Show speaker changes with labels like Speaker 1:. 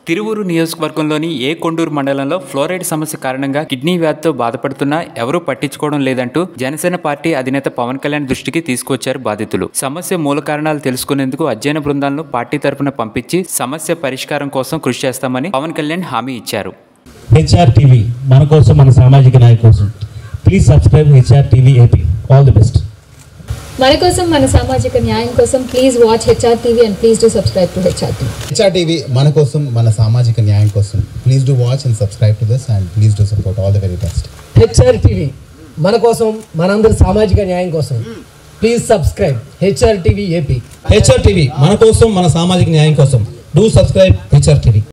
Speaker 1: తిరువూరు నియోజకవర్గంలోని ఏ కొండూరు మండలంలో ఫ్లోరైడ్ సమస్య కారణంగా కిడ్నీ వ్యాధితో బాధపడుతున్నా ఎవరూ పట్టించుకోవడం లేదంటూ జనసేన పార్టీ అధినేత పవన్ కళ్యాణ్ దృష్టికి తీసుకొచ్చారు బాధితులు సమస్య మూల కారణాలు తెలుసుకునేందుకు అధ్యయన బృందాలను పార్టీ తరపున పంపించి సమస్య పరిష్కారం కోసం కృషి చేస్తామని పవన్ కళ్యాణ్ హామీ ఇచ్చారు
Speaker 2: హెచ్ఆర్ టీవీ మన కోసం మన సామాజిక న్యాయం కోసం please subscribe HR TV AP all the best
Speaker 3: మన కోసం మన సామాజిక న్యాయం కోసం please watch HR TV and please do subscribe to HR TV
Speaker 4: HR TV మన కోసం మన సామాజిక న్యాయం కోసం please do watch and subscribe to this and please do support all the very best
Speaker 5: HR TV మన కోసం మనందరి సామాజిక న్యాయం కోసం please subscribe HR TV AP
Speaker 2: HR TV మన కోసం మన సామాజిక న్యాయం కోసం డూ సబ్స్క్రైబ్ హెచ్ఆర్ టీవీ